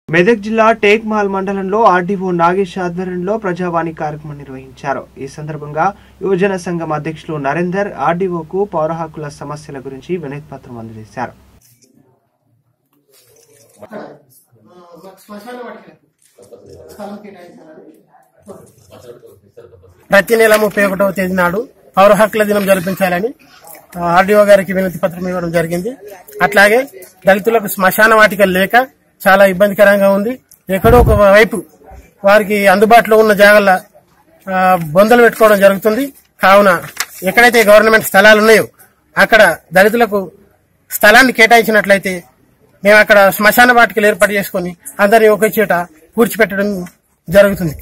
మెదక్ జిల్లా టేక్మాల్ మండలంలో ఆర్డీఓ నాగేష్ ఆధ్వర్యంలో ప్రజావాణి కార్యక్రమం నిర్వహించారు ఈ సందర్భంగా యువజన సంఘం అధ్యక్షులు నరేందర్ ఆర్డీఓకు పౌర హక్కుల సమస్యల గురించి వినతి పత్రం అందజేశారు మాకు శ్మశాన వాటికి స్థలం కేటాయించాలని ప్రతి నెల ముప్పై ఒకటవ తేదీ నాడు పౌర హక్కుల దినం జరిపించాలని ఆర్డీఓ గారికి వినతి పత్రం ఇవ్వడం జరిగింది అట్లాగే దళితులకు శ్మశాన వాటిక లేక చాలా ఇబ్బందికరంగా ఉంది ఎక్కడో ఒక వైపు వారికి అందుబాటులో ఉన్న జాగల బొందలు పెట్టుకోవడం జరుగుతుంది కావున ఎక్కడైతే గవర్నమెంట్ స్థలాలు ఉన్నాయో అక్కడ దళితులకు స్థలాన్ని కేటాయించినట్లయితే మేము అక్కడ శ్మశాన వాటికలు ఏర్పాటు చేసుకుని అందరినీ ఒకే చోట పూడ్చిపెట్టడం జరుగుతుంది